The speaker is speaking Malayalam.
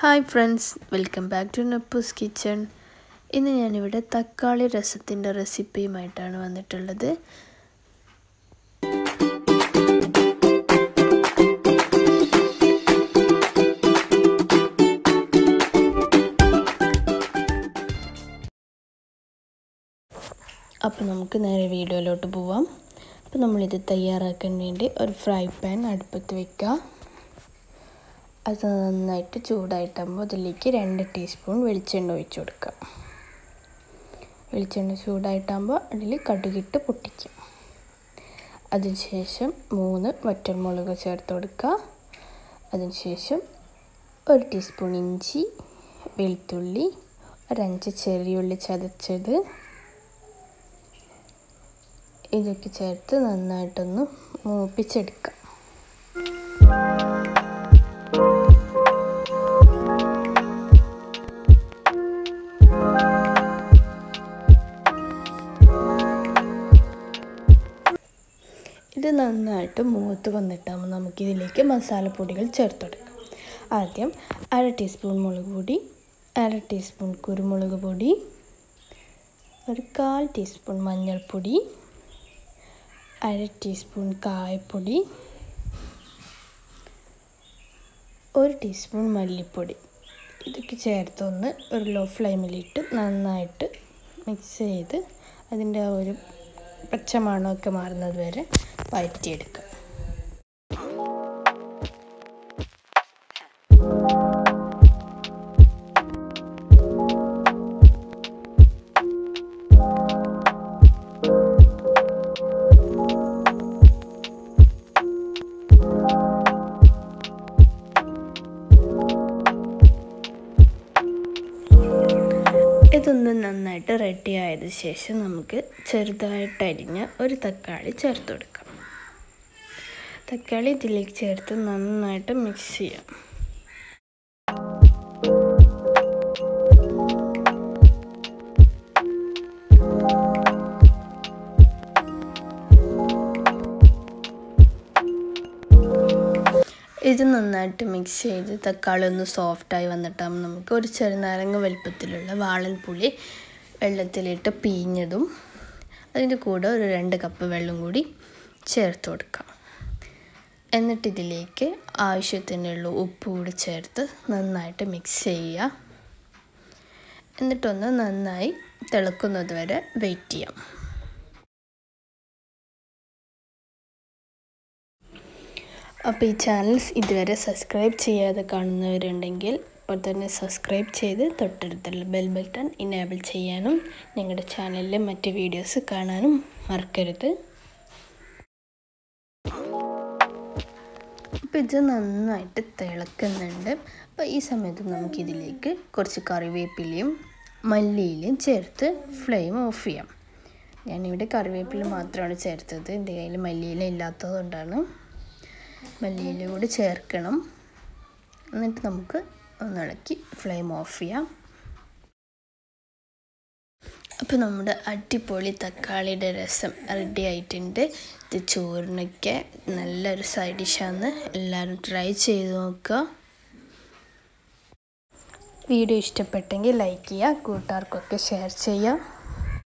hi friends welcome back to Nappoos kitchen ഇന്ന് ഞാനിവിടെ തക്കാളി രസത്തിൻ്റെ റെസിപ്പിയുമായിട്ടാണ് വന്നിട്ടുള്ളത് അപ്പോൾ നമുക്ക് നേരെ വീഡിയോയിലോട്ട് പോവാം അപ്പോൾ നമ്മളിത് തയ്യാറാക്കാൻ വേണ്ടി ഒരു ഫ്രൈ പാൻ അടുപ്പത്ത് വെക്കുക അത് നന്നായിട്ട് ചൂടായിട്ടാകുമ്പോൾ അതിലേക്ക് രണ്ട് ടീസ്പൂൺ വെളിച്ചെണ്ണ ഒഴിച്ചു കൊടുക്കുക വെളിച്ചെണ്ണ ചൂടായിട്ടാകുമ്പോൾ അതിൽ കടുകിട്ട് പൊട്ടിക്കും അതിനുശേഷം മൂന്ന് വറ്റൽമുളക് ചേർത്ത് കൊടുക്കുക അതിനുശേഷം ഒരു ടീസ്പൂൺ ഇഞ്ചി വെളുത്തുള്ളി ഒരഞ്ച് ചെറിയുള്ളി ചതച്ചത് ഇതൊക്കെ ചേർത്ത് നന്നായിട്ടൊന്ന് മൂപ്പിച്ചെടുക്കാം ഇത് നന്നായിട്ട് മൂത്ത് വന്നിട്ടാകുമ്പോൾ നമുക്കിതിലേക്ക് മസാലപ്പൊടികൾ ചേർത്ത് കൊടുക്കാം ആദ്യം അര ടീസ്പൂൺ മുളക് പൊടി അര ടീസ്പൂൺ കുരുമുളക് പൊടി ഒരു കാൽ ടീസ്പൂൺ മഞ്ഞൾപ്പൊടി അര ടീസ്പൂൺ കായപ്പൊടി ഒരു ടീസ്പൂൺ മല്ലിപ്പൊടി ഇതൊക്കെ ചേർത്തൊന്ന് ഒരു ലോ ഫ്ലെയിമിലിട്ട് നന്നായിട്ട് മിക്സ് ചെയ്ത് അതിൻ്റെ ആ ഒരു പച്ചമണമൊക്കെ മാറുന്നത് വരെ വഴറ്റിയെടുക്കുക ഇതൊന്ന് നന്നായിട്ട് റെഡി ആയതിനു ശേഷം നമുക്ക് ചെറുതായിട്ട് അരിഞ്ഞ ഒരു തക്കാളി ചേർത്ത് കൊടുക്കാം തക്കാളി ഇതിലേക്ക് ചേർത്ത് നന്നായിട്ട് മിക്സ് ചെയ്യാം ഇത് നന്നായിട്ട് മിക്സ് ചെയ്ത് തക്കാളി ഒന്ന് സോഫ്റ്റായി വന്നിട്ടാകുമ്പോൾ നമുക്ക് ഒരു ചെറുനാരങ്ങ വലുപ്പത്തിലുള്ള വാളൻ പുളി വെള്ളത്തിലിട്ട് പിഴിഞ്ഞതും അതിൻ്റെ കൂടെ ഒരു രണ്ട് കപ്പ് വെള്ളം കൂടി ചേർത്ത് കൊടുക്കാം എന്നിട്ട് ഇതിലേക്ക് ആവശ്യത്തിനുള്ള ഉപ്പ് കൂടി ചേർത്ത് നന്നായിട്ട് മിക്സ് ചെയ്യുക എന്നിട്ടൊന്ന് നന്നായി തിളക്കുന്നത് വരെ വെയിറ്റ് ചെയ്യാം അപ്പോൾ ഈ ചാനൽസ് ഇതുവരെ സബ്സ്ക്രൈബ് ചെയ്യാതെ കാണുന്നവരുണ്ടെങ്കിൽ ഇപ്പോൾ തന്നെ സബ്സ്ക്രൈബ് ചെയ്ത് തൊട്ടടുത്തുള്ള ബെൽ ബട്ടൺ ഇനേബിൾ ചെയ്യാനും ഞങ്ങളുടെ ചാനലിലെ മറ്റ് വീഡിയോസ് കാണാനും മറക്കരുത് അപ്പോൾ ഇത് നന്നായിട്ട് തിളക്കുന്നുണ്ട് അപ്പോൾ ഈ സമയത്ത് നമുക്കിതിലേക്ക് കുറച്ച് കറിവേപ്പിലയും മല്ലിയിലയും ചേർത്ത് ഫ്ലെയിം ഓഫ് ചെയ്യാം ഞാനിവിടെ കറിവേപ്പില മാത്രമാണ് ചേർത്തത് എൻ്റെ കയ്യിൽ മല്ലിയില ഇല്ലാത്തതുകൊണ്ടാണ് മല്ലിയില കൂടി ചേർക്കണം എന്നിട്ട് നമുക്ക് ഒന്നിളക്കി ഫ്ലെയിം ഓഫ് ചെയ്യാം അപ്പോൾ നമ്മുടെ അടിപൊളി തക്കാളിയുടെ രസം റെഡി ആയിട്ടുണ്ട് ഇത് ചോറിനൊക്കെ നല്ലൊരു സൈഡ് ഡിഷാണ് എല്ലാവരും ട്രൈ ചെയ്ത് നോക്കുക വീഡിയോ ഇഷ്ടപ്പെട്ടെങ്കിൽ ലൈക്ക് ചെയ്യുക കൂട്ടുകാർക്കൊക്കെ ഷെയർ ചെയ്യുക